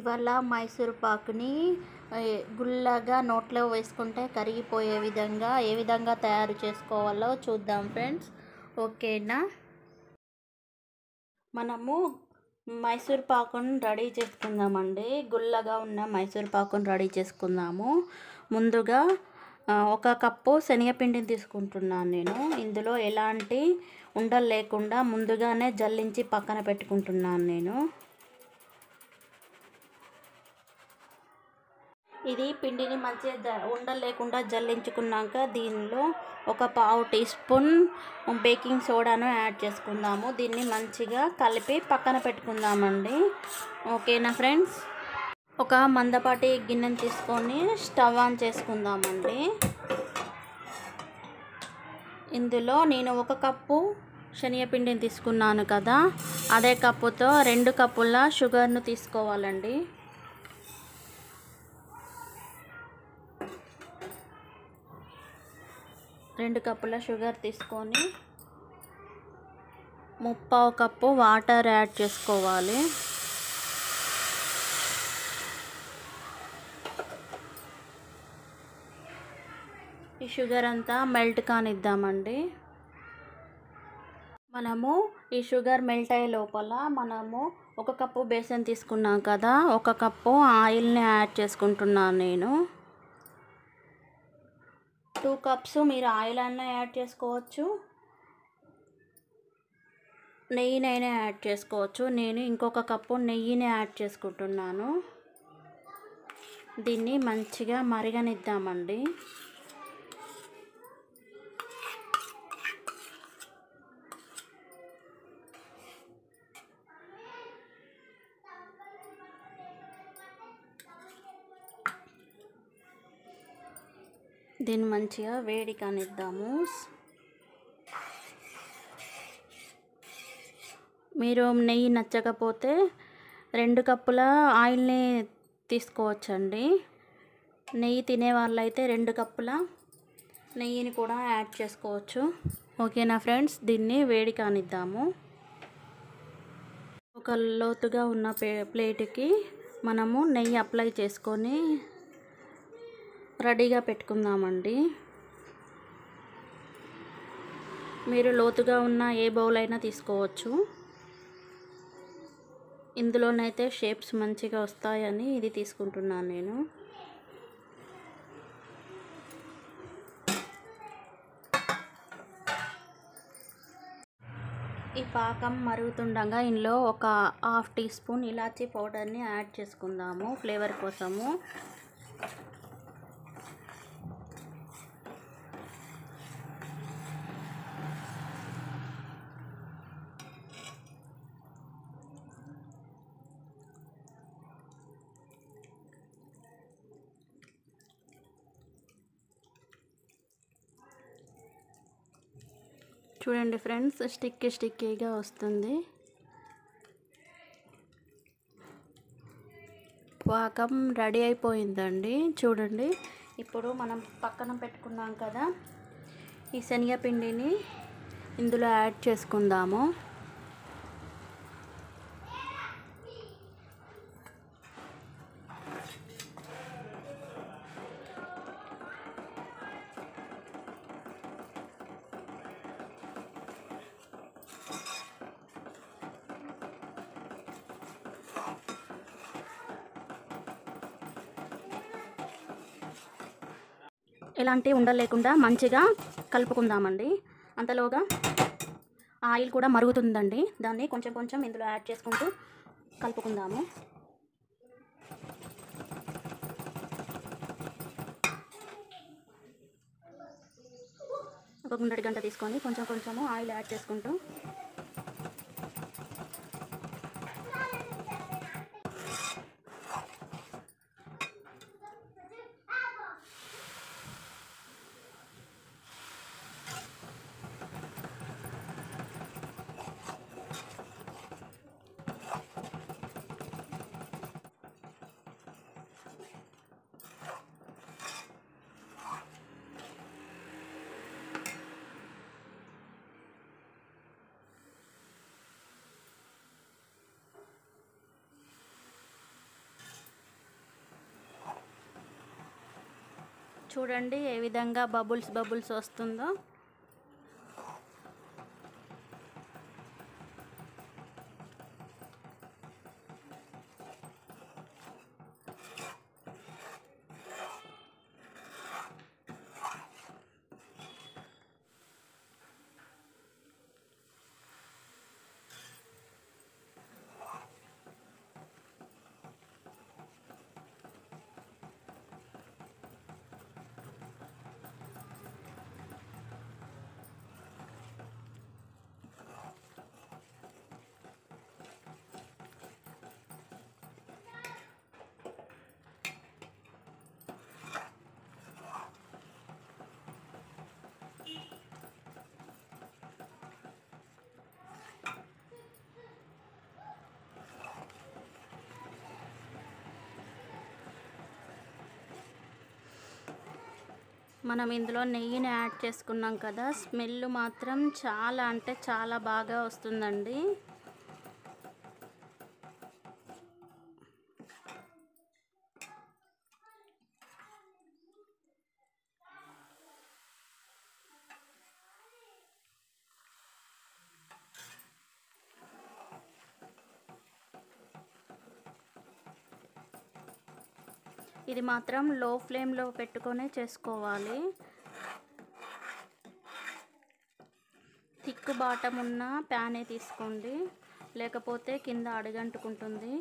ఇవాళ మైసూర్ పాకుని ఏ, గుల్లగా నోట్లో వేసుకుంటే కరిగిపోయే విధంగా ఏ విధంగా తయారు చేసుకోవాలో చూద్దాం ఫ్రెండ్స్ ఓకేనా మనము మైసూర్ పాకుని రెడీ చేసుకుందామండి గుల్లగా ఉన్న మైసూర్ పాకుని రెడీ చేసుకుందాము ముందుగా ఆ, ఒక కప్పు శనగపిండిని తీసుకుంటున్నాను నేను ఇందులో ఎలాంటి ఉండలు లేకుండా ముందుగానే జల్లించి పక్కన పెట్టుకుంటున్నాను నేను ఇది పిండిని మంచిగా జ- ఉండలు లేకుండా జల్లించుకున్నాక దీనిలో ఒక పావు టీ స్పూన్ బేకింగ్ సోడాను యాడ్ చేసుకుందాము దీన్ని మంచిగా కలిపి పక్కన పెట్టుకుందామండి ఓకేనా ఫ్రెండ్స్ ఒక మందపాటి గిన్నెను తీసుకొని స్టవ్ ఆన్ చేసుకుందామండి ఇందులో నేను ఒక కప్పు శనగపిండిని తీసుకున్నాను కదా అదే కప్పుతో రెండు కప్పుల షుగర్ను తీసుకోవాలండి రెండు కప్పుల షుగర్ తీసుకొని ముప్పావు కప్పు వాటర్ యాడ్ చేసుకోవాలి ఈ షుగర్ అంతా మెల్ట్ కానిద్దామండి మనము ఈ షుగర్ మెల్ట్ అయ్యే లోపల మనము ఒక కప్పు బేసన్ తీసుకున్నాం కదా ఒక కప్పు ఆయిల్ని యాడ్ చేసుకుంటున్నాను నేను టూ కప్స్ మీరు ఆయిల్ అయినా యాడ్ చేసుకోవచ్చు నెయ్యినైనా యాడ్ చేసుకోవచ్చు నేను ఇంకొక కప్పు నెయ్యిని యాడ్ చేసుకుంటున్నాను దీన్ని మంచిగా మరగనిద్దామండి దీన్ని మంచిగా వేడి కానిద్దాము మీరు నెయ్యి నచ్చకపోతే రెండు కప్పుల ఆయిల్ని తీసుకోవచ్చండి నెయ్యి తినే వాళ్ళైతే రెండు కప్పుల నెయ్యిని కూడా యాడ్ చేసుకోవచ్చు ఓకేనా ఫ్రెండ్స్ దీన్ని వేడి కానిద్దాము ఒక లోతుగా ఉన్న ప్లే ప్లేట్కి మనము నెయ్యి అప్లై చేసుకొని రెడీగా పెట్టుకుందామండి మీరు లోతుగా ఉన్న ఏ బౌల్ అయినా తీసుకోవచ్చు ఇందులోనైతే షేప్స్ మంచిగా వస్తాయని ఇది తీసుకుంటున్నాను నేను ఈ పాకం మరుగుతుండగా ఇందులో ఒక హాఫ్ టీ స్పూన్ ఇలాచీ పౌడర్ని యాడ్ చేసుకుందాము ఫ్లేవర్ కోసము చూడండి ఫ్రెండ్స్ స్టిక్కీ స్టిక్కీగా వస్తుంది పాకం రెడీ అయిపోయిందండి చూడండి ఇప్పుడు మనం పక్కన పెట్టుకున్నాం కదా ఈ శనగపిండిని ఇందులో యాడ్ చేసుకుందాము ఎలాంటి ఉండలు లేకుండా మంచిగా కలుపుకుందామండి అంతలోగా ఆయిల్ కూడా మరుగుతుందండి దాన్ని కొంచెం కొంచెం ఇందులో యాడ్ చేసుకుంటూ కలుపుకుందాము ఒక గుండెడి గంట తీసుకొని కొంచెం కొంచెము ఆయిల్ యాడ్ చేసుకుంటూ చూడండి ఏ విధంగా బబుల్స్ బబుల్స్ వస్తుందో మనం ఇందులో నెయ్యిని యాడ్ చేసుకున్నాం కదా స్మెల్ మాత్రం చాలా అంటే చాలా బాగా వస్తుందండి ఇది మాత్రం లో ఫ్లేమ్లో పెట్టుకొనే చేసుకోవాలి థిక్ బాటం ఉన్న ప్యానే తీసుకోండి లేకపోతే కింద అడుగంటుకుంటుంది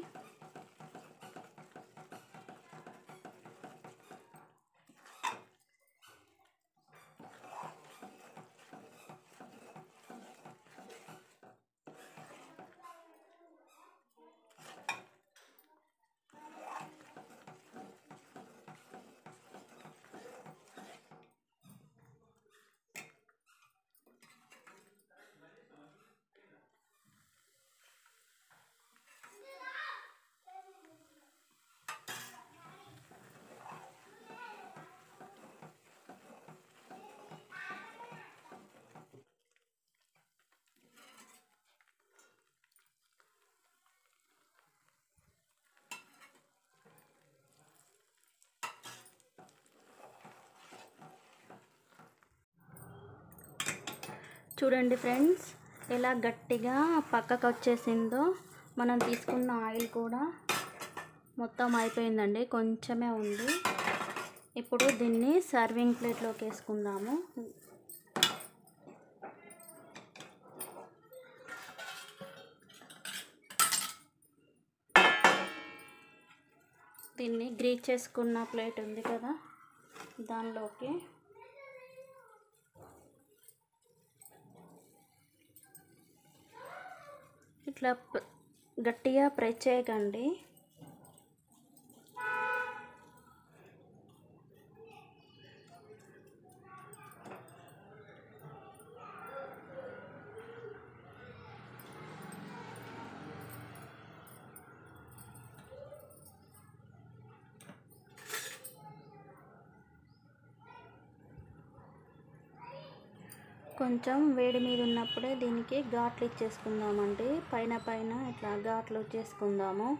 చూడండి ఫ్రెండ్స్ ఎలా గట్టిగా పక్కకు వచ్చేసిందో మనం తీసుకున్న ఆయిల్ కూడా మొత్తం అయిపోయిందండి కొంచెమే ఉంది ఇప్పుడు దీన్ని సర్వింగ్ ప్లేట్లోకి వేసుకుందాము దీన్ని గ్రీక్ చేసుకున్న ప్లేట్ ఉంది కదా దానిలోకి ఇట్లా ప- గట్టిగా ప్రెస్ చేయకండి కొంచెం వేడి మీద ఉన్నప్పుడే దీనికి ఘాట్లు ఇచ్చేసుకుందామండి పైన పైన ఇట్లా ఘాట్లు చేసుకుందాము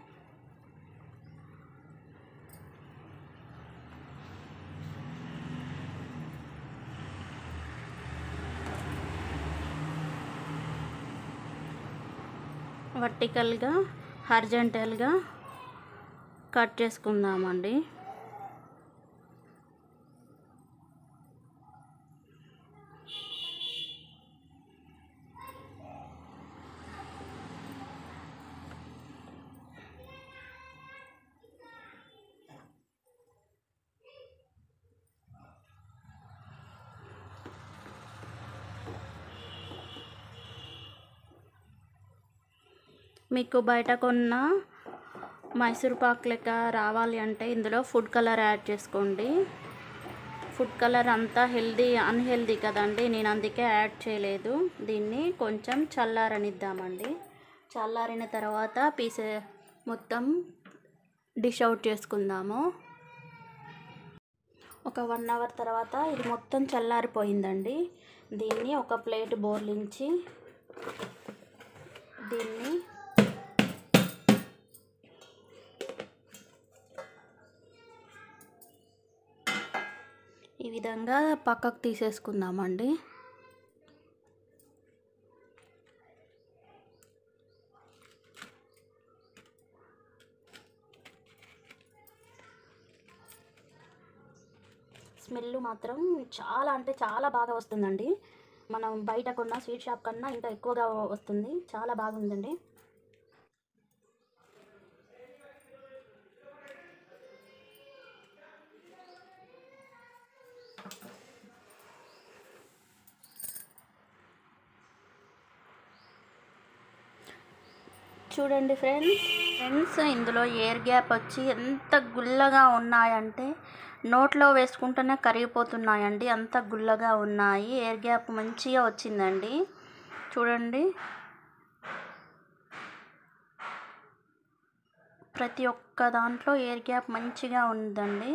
వర్టికల్గా హార్జెంటల్గా కట్ చేసుకుందామండి మీకు బయట కొన్న మైసూర్ పాక్ లెక్క రావాలి అంటే ఇందులో ఫుడ్ కలర్ యాడ్ చేసుకోండి ఫుడ్ కలర్ అంతా హెల్దీ అన్హెల్దీ కదండి నేను అందుకే యాడ్ చేయలేదు దీన్ని కొంచెం చల్లారనిద్దామండి చల్లారిన తర్వాత పీసే మొత్తం డిష్ అవుట్ చేసుకుందాము ఒక వన్ అవర్ తర్వాత ఇది మొత్తం చల్లారిపోయిందండి దీన్ని ఒక ప్లేట్ బోర్లించి దీన్ని విధంగా పక్కకు తీసేసుకుందామండి స్మెల్ మాత్రం చాలా అంటే చాలా బాగా వస్తుందండి మనం బయట కొన్న స్వీట్ షాప్ కన్నా ఇంకా ఎక్కువగా వస్తుంది చాలా బాగుందండి చూడండి ఫ్రెండ్స్ ఫ్రెండ్స్ ఇందులో ఎయిర్ గ్యాప్ వచ్చి ఎంత గుల్లగా ఉన్నాయంటే నోట్లో వేసుకుంటేనే కరిగిపోతున్నాయండి అంత గుల్లగా ఉన్నాయి ఎయిర్ గ్యాప్ మంచిగా వచ్చిందండి చూడండి ప్రతి ఒక్క దాంట్లో ఎయిర్ గ్యాప్ మంచిగా ఉందండి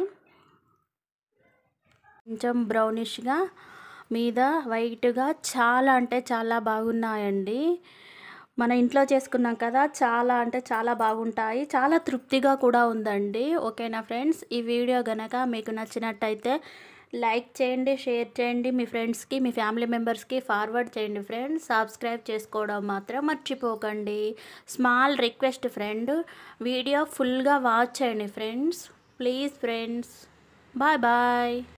కొంచెం బ్రౌనిష్గా మీద వైట్గా చాలా అంటే చాలా బాగున్నాయండి మన ఇంట్లో చేసుకున్నాం కదా చాలా అంటే చాలా బాగుంటాయి చాలా తృప్తిగా కూడా ఉందండి ఓకేనా ఫ్రెండ్స్ ఈ వీడియో గనక మీకు నచ్చినట్టయితే లైక్ చేయండి షేర్ చేయండి మీ ఫ్రెండ్స్కి మీ ఫ్యామిలీ మెంబర్స్కి ఫార్వర్డ్ చేయండి ఫ్రెండ్స్ సబ్స్క్రైబ్ చేసుకోవడం మాత్రం మర్చిపోకండి స్మాల్ రిక్వెస్ట్ ఫ్రెండ్ వీడియో ఫుల్గా వాచ్ చేయండి friends please friends bye bye